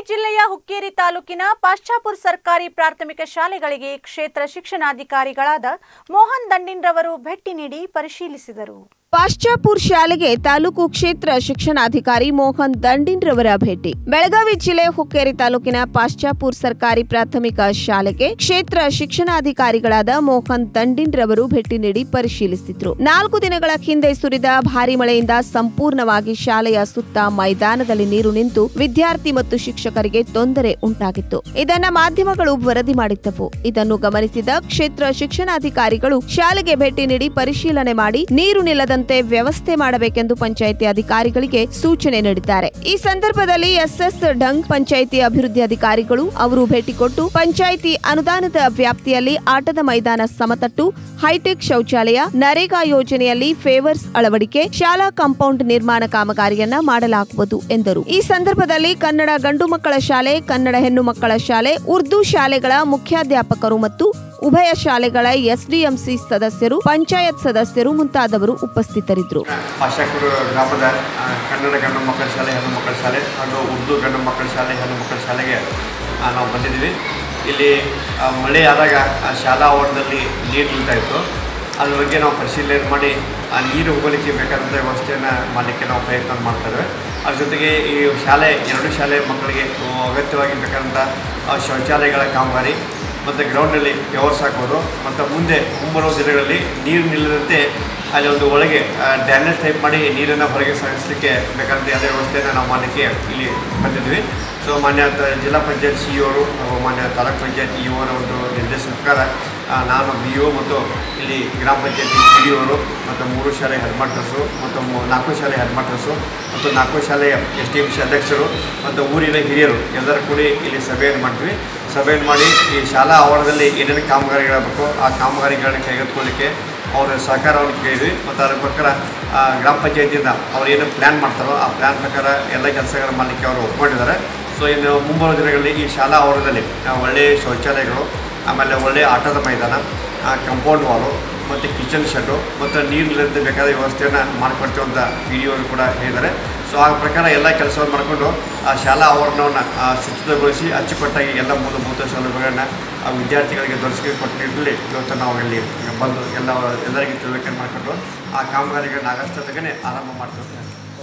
ಜಿಲ್ಲೆಯ ಹುಕ್ಕೇರಿ ತಾಲೂಕಿನ ಪಾಶ್ಚಾಪುರ್ ಸರ್ಕಾರಿ ಪ್ರಾಥಮಿಕ ಶಾಲೆಗಳಿಗೆ ಕ್ಷೇತ್ರ ಶಿಕ್ಷಣಾಧಿಕಾರಿಗಳಾದ ಮೋಹನ್ ದಂಡಿನ್ರವರು ಭೇಟಿ ನೀಡಿ ಪರಿಶೀಲಿಸಿದರು ಪಾಶ್ಚಾಪುರ್ ಶಾಲೆಗೆ ತಾಲೂಕು ಕ್ಷೇತ್ರ ಶಿಕ್ಷಣಾಧಿಕಾರಿ ಮೋಹನ್ ದಂಡಿನ್ರವರ ಭೇಟಿ ಬೆಳಗಾವಿ ಜಿಲ್ಲೆ ಹುಕ್ಕೇರಿ ತಾಲೂಕಿನ ಪಾಶ್ಚಾಪುರ್ ಸರ್ಕಾರಿ ಪ್ರಾಥಮಿಕ ಶಾಲೆಗೆ ಕ್ಷೇತ್ರ ಶಿಕ್ಷಣಾಧಿಕಾರಿಗಳಾದ ಮೋಹನ್ ದಂಡಿನ್ರವರು ಭೇಟಿ ನೀಡಿ ಪರಿಶೀಲಿಸಿದ್ರು ನಾಲ್ಕು ದಿನಗಳ ಹಿಂದೆ ಸುರಿದ ಭಾರಿ ಮಳೆಯಿಂದ ಸಂಪೂರ್ಣವಾಗಿ ಶಾಲೆಯ ಸುತ್ತ ಮೈದಾನದಲ್ಲಿ ನೀರು ನಿಂತು ವಿದ್ಯಾರ್ಥಿ ಮತ್ತು ಶಿಕ್ಷಕರಿಗೆ ತೊಂದರೆ ಉಂಟಾಗಿತ್ತು ಇದನ್ನ ಮಾಧ್ಯಮಗಳು ವರದಿ ಮಾಡಿದ್ದವು ಇದನ್ನು ಗಮನಿಸಿದ ಕ್ಷೇತ್ರ ಶಿಕ್ಷಣಾಧಿಕಾರಿಗಳು ಶಾಲೆಗೆ ಭೇಟಿ ನೀಡಿ ಪರಿಶೀಲನೆ ಮಾಡಿ ನೀರು ನಿಲ್ಲದಂತೆ ವ್ಯವಸ್ಥೆ ಮಾಡಬೇಕೆಂದು ಪಂಚಾಯಿತಿ ಅಧಿಕಾರಿಗಳಿಗೆ ಸೂಚನೆ ನೀಡಿದ್ದಾರೆ ಈ ಸಂದರ್ಭದಲ್ಲಿ ಎಸ್ಎಸ್ ಡಂಗ್ ಪಂಚಾಯಿತಿ ಅಭಿವೃದ್ಧಿ ಅಧಿಕಾರಿಗಳು ಅವರು ಭೇಟಿ ಕೊಟ್ಟು ಪಂಚಾಯಿತಿ ಅನುದಾನದ ವ್ಯಾಪ್ತಿಯಲ್ಲಿ ಆಟದ ಮೈದಾನ ಸಮತಟ್ಟು ಹೈಟೆಕ್ ಶೌಚಾಲಯ ನರೇಗಾ ಯೋಜನೆಯಲ್ಲಿ ಫೇವರ್ಸ್ ಅಳವಡಿಕೆ ಶಾಲಾ ಕಾಂಪೌಂಡ್ ನಿರ್ಮಾಣ ಕಾಮಗಾರಿಯನ್ನ ಮಾಡಲಾಗುವುದು ಎಂದರು ಈ ಸಂದರ್ಭದಲ್ಲಿ ಕನ್ನಡ ಗಂಡು ಮಕ್ಕಳ ಶಾಲೆ ಕನ್ನಡ ಹೆಣ್ಣು ಮಕ್ಕಳ ಶಾಲೆ ಉರ್ದು ಶಾಲೆಗಳ ಮುಖ್ಯಾಧ್ಯಾಪಕರು ಮತ್ತು ಉಭಯ ಶಾಲೆಗಳ ಎಸ್ಡಿಎಂಸಿ ಸದಸ್ಯರು ಪಂಚಾಯತ್ ಸದಸ್ಯರು ಮುಂತಾದವರು ಉಪಸ್ಥಿತರಿದ್ದರು ಪಾಶಾಕೂರು ಗ್ರಾಮದ ಆ, ಕನ್ನಡ ಗಂಡು ಮಕ್ಕಳ ಶಾಲೆ ಹೆಣ್ಣು ಮಕ್ಕಳ ಶಾಲೆ ಹಾಗೂ ಉರ್ದು ಗಂಡು ಮಕ್ಕಳ ಶಾಲೆ ಹೆಣ್ಣು ಮಕ್ಕಳ ಶಾಲೆಗೆ ಆ, ನಾವು ಬಂದಿದ್ದೀವಿ ಇಲ್ಲಿ ಆ, ಮಳೆ ಆದಾಗ ಆ ಶಾಲಾ ಆವರಣದಲ್ಲಿ ನೀರು ನಿಲ್ತಾ ಇತ್ತು ಅದ್ರ ಬಗ್ಗೆ ನಾವು ಪರಿಶೀಲನೆ ಮಾಡಿ ಆ ನೀರು ಹೋಗಲಿಕ್ಕೆ ಬೇಕಾದಂಥ ವ್ಯವಸ್ಥೆಯನ್ನು ಮಾಡಲಿಕ್ಕೆ ನಾವು ಪ್ರಯತ್ನ ಮಾಡ್ತೇವೆ ಅದ್ರ ಜೊತೆಗೆ ಈ ಶಾಲೆ ಎರಡು ಶಾಲೆ ಮಕ್ಕಳಿಗೆ ಆ, ಅಗತ್ಯವಾಗಿ ಬೇಕಾದಂಥ ಆ, ಶೌಚಾಲಯಗಳ ಕಾಮಗಾರಿ ಮತ್ತು ಗ್ರೌಂಡಲ್ಲಿ ವ್ಯವಸ್ಥೆ ಹಾಕೋದು ಮತ್ತು ಮುಂದೆ ಮುಂಬರುವ ದಿನಗಳಲ್ಲಿ ನೀರು ನಿಲ್ಲದಂತೆ ಅಲ್ಲಿ ಒಂದು ಒಳಗೆ ಡ್ಯಾಮೇಜ್ ಟೈಪ್ ಮಾಡಿ ನೀರನ್ನು ಹೊರಗೆ ಸಾಗಿಸಲಿಕ್ಕೆ ಬೇಕಾದಂಥ ಯಾವುದೇ ವ್ಯವಸ್ಥೆಯನ್ನು ನಾವು ಮಾಡಲಿಕ್ಕೆ ಇಲ್ಲಿ ಬಂದಿದ್ವಿ ಸೊ ಮಾನ್ಯ ತ- ಜಿಲ್ಲಾ ಪಂಚಾಯತ್ ಸಿ ಅವರು ಹಾಗೂ ಮಾನ್ಯ ತಾಲೂಕ್ ಪಂಚಾಯತ್ ಇ ಅವರ ಒಂದು ನಿರ್ದೇಶನ ಪ್ರಕಾರ ಆ, ನಾನು ಬಿ ಒ ಮತ್ತು ಇಲ್ಲಿ ಗ್ರಾಮ ಪಂಚಾಯತಿ ಪಿ ಡಿ ಅವರು ಮತ್ತು ಮೂರು ಶಾಲೆ ಹೆಡ್ ಮಾಸ್ಟರ್ಸು ಮತ್ತು ಮೂ- ನಾಲ್ಕು ಶಾಲೆ ಹೆಡ್ ಮಾಸ್ಟರ್ಸು ಮತ್ತು ನಾಲ್ಕು ಶಾಲೆಯ ಎಸ್ ಟಿ ಎಂ ಸಿ ಅಧ್ಯಕ್ಷರು ಮತ್ತು ಊರಿನ ಹಿರಿಯರು ಎಲ್ಲರೂ ಕೂಡಿ ಇಲ್ಲಿ ಸಭೆಯನ್ನು ಮಾಡ್ತೀವಿ ಸಭೆಯನ್ನು ಮಾಡಿ ಈ ಶಾಲಾ ಆವರಣದಲ್ಲಿ ಏನೇನು ಕಾಮಗಾರಿಗಳಾಗಬೇಕು ಆ ಕಾಮಗಾರಿಗಳನ್ನ ಕೈಗೆತ್ತಿಕೊಳ್ಳಿಕ್ಕೆ ಅವರ ಸಹಕಾರವನ್ನು ಕೇಳಿದ್ವಿ ಮತ್ತು ಅದ್ರ ಪ್ರಕಾರ ಆ, ಗ್ರಾಮ ಪಂಚಾಯತಿಯಿಂದ ಅವ್ರು ಏನು ಪ್ಲ್ಯಾನ್ ಮಾಡ್ತಾರೋ ಆ ಪ್ಲ್ಯಾನ್ ಪ್ರಕಾರ ಎಲ್ಲ ಕೆಲಸಗಳನ್ನು ಮಾಡಲಿಕ್ಕೆ ಅವರು ಒಪ್ಕೊಂಡಿದ್ದಾರೆ ಸೊ ಇನ್ನು ಮುಂಬರುವ ದಿನಗಳಲ್ಲಿ ಈ ಶಾಲಾ ಆವರಣದಲ್ಲಿ ಆ, ಒಳ್ಳೆಯ ಶೌಚಾಲಯಗಳು ಆಮೇಲೆ ಒಳ್ಳೆಯ ಆಟದ ಮೈದಾನ ಕಂಪೌಂಡ್ ವಾಲು ಮತ್ತು ಕಿಚನ್ ಶೆಡ್ಡು ಮತ್ತು ನೀರಿಲ್ಲದಂತೆ ಬೇಕಾದ ವ್ಯವಸ್ಥೆಯನ್ನು ಮಾಡಿಕೊಡ್ತೀವಿ ಅಂತ ಪಿ ಡಿ ಅವರು ಕೂಡ ಹೇಳಿದ್ದಾರೆ ಸೊ ಆ ಪ್ರಕಾರ ಎಲ್ಲ ಕೆಲಸವನ್ನು ಮಾಡಿಕೊಂಡು ಆ ಶಾಲಾ ಆವರಣವನ್ನು ಆ, ಶುಚಿತ್ವಗೊಳಿಸಿ ಅಚ್ಚುಕಟ್ಟಾಗಿ ಎಲ್ಲ ಮೂಲಭೂತ ಸೌಲಭ್ಯಗಳನ್ನು ಆ ವಿದ್ಯಾರ್ಥಿಗಳಿಗೆ ದೊರಕಿಸಿ ಕೊಟ್ಟ ನಿಟ್ಟಿನಲ್ಲಿ ಇವತ್ತು ನಾವು ಇಲ್ಲಿ ಬಂದು ಎಲ್ಲ ಎಲ್ಲರಿಗೆ ತಿಳುವಳಿಕೆ ಮಾಡಿಕೊಂಡು ಆ ಕಾಮಗಾರಿಗಳನ್ನ ಆಗಷ್ಟೊತ್ತಿಗೆ ಆರಂಭ ಮಾಡ್ತೀವಿ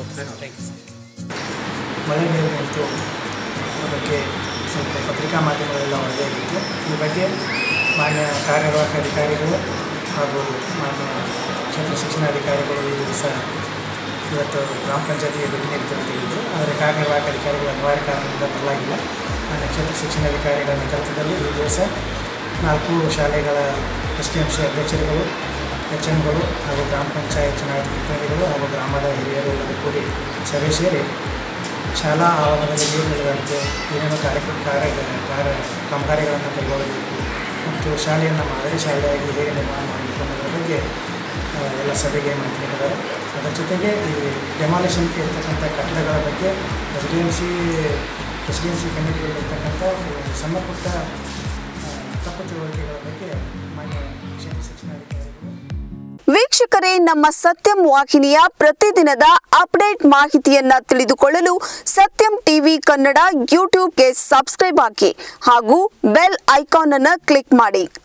ಮಳೆ ನೀರು ನಿಂತು ಅದಕ್ಕೆ ಸ್ವಲ್ಪ ಪತ್ರಿಕಾ ಮಾಧ್ಯಮಗಳೆಲ್ಲ ವರದಿಯಾಗಿತ್ತು ಈ ಬಗ್ಗೆ ಮಾನ್ಯ ಕಾರ್ಯನಿರ್ವಾಹಕ ಅಧಿಕಾರಿಗಳು ಹಾಗೂ ಮಾನ್ಯ ಕ್ಷೇತ್ರ ಶಿಕ್ಷಣಾಧಿಕಾರಿಗಳು ಈ ದಿವಸ ಇವತ್ತು ಗ್ರಾಮ ಪಂಚಾಯತಿಗೆ ಭೇಟಿ ನೀಡ್ತಾರೆ ತಿಳಿದ್ರು ಆದರೆ ಕಾರ್ಯನಿರ್ವಾಹಕ ಅಧಿಕಾರಿಗಳು ಅನಿವಾರ್ಯ ಕಾರಣದಿಂದ ಬರಲಾಗಿಲ್ಲ ಮಾನ್ಯ ಕ್ಷೇತ್ರ ಶಿಕ್ಷಣಾಧಿಕಾರಿಗಳ ನೇತೃತ್ವದಲ್ಲಿ ಈ ದಿವಸ ನಾಲ್ಕು ಶಾಲೆಗಳ ಎಸ್ ಟಿ ಎಂ ಸಿ ಅಧ್ಯಕ್ಷರುಗಳು ಎಚ್ ಎಮ್ಗಳು ಹಾಗೂ ಗ್ರಾಮ ಪಂಚಾಯತ್ ಚುನಾಯಿತ ಪ್ರತಿನಿಧಿಗಳು ಹಾಗೂ ಗ್ರಾಮದ ಹಿರಿಯರು ಎಲ್ಲರೂ ಕೂಡಿ ಸಭೆ ಸೇರಿ ಶಾಲಾ ಆವರಣದಲ್ಲಿ ನೀರು ನಿಲ್ಲುವಂತೆ ಏನೇನು ಕಾರ್ಯಕ್ರಮ ಕಾರ್ಯ ಕಾರ್ಯ ಕಾಮಗಾರಿಗಳನ್ನು ಕೈಗೊಳ್ಳಬೇಕು ಮತ್ತು ಶಾಲೆಯನ್ನು ಮಾದರಿ ಶಾಲೆಯಾಗಿ ಹೇಗೆ ನಿರ್ಮಾಣ ಮಾಡಬೇಕು ಅನ್ನೋದ್ರ ಬಗ್ಗೆ ಆ, ಎಲ್ಲ ಸಭೆಗೆ ಮಾತನಾಡಿದ್ದಾರೆ ಅದರ ಜೊತೆಗೆ ಈ ಡೆಮಾಲಿಷನ್ಗೆ ಇರ್ತಕ್ಕಂಥ ಕಟ್ಟಡಗಳ ಬಗ್ಗೆ S D M C S D M C ಕಮಿಟಿಗಳಿರ್ತಕ್ಕಂಥ ಸಣ್ಣ ಪುಟ್ಟ ಆ, ತಪ್ಪು ತಿಳುವಳಿಕೆಗಳ ಬಗ್ಗೆ ಮಾನ್ಯ ಕ್ಷೇತ್ರ ಶಿಕ್ಷಣಾಧಿಕಾರಿಗಳು ವೀಕ್ಷಕರೇ ನಮ್ಮ ಸತ್ಯಂ ವಾಹಿನಿಯ ಪ್ರತಿದಿನದ ಅಪ್ಡೇಟ್ ಮಾಹಿತಿಯನ್ನ ತಿಳಿದುಕೊಳ್ಳಲು ಸತ್ಯಂ ಟಿವಿ ಕನ್ನಡ ಯೂಟ್ಯೂಬ್ಗೆ ಸಬ್ಸ್ಕ್ರೈಬ್ ಹಾಕಿ ಹಾಗೂ ಬೆಲ್ ಐಕಾನ್ ಅನ್ನು ಕ್ಲಿಕ್ ಮಾಡಿ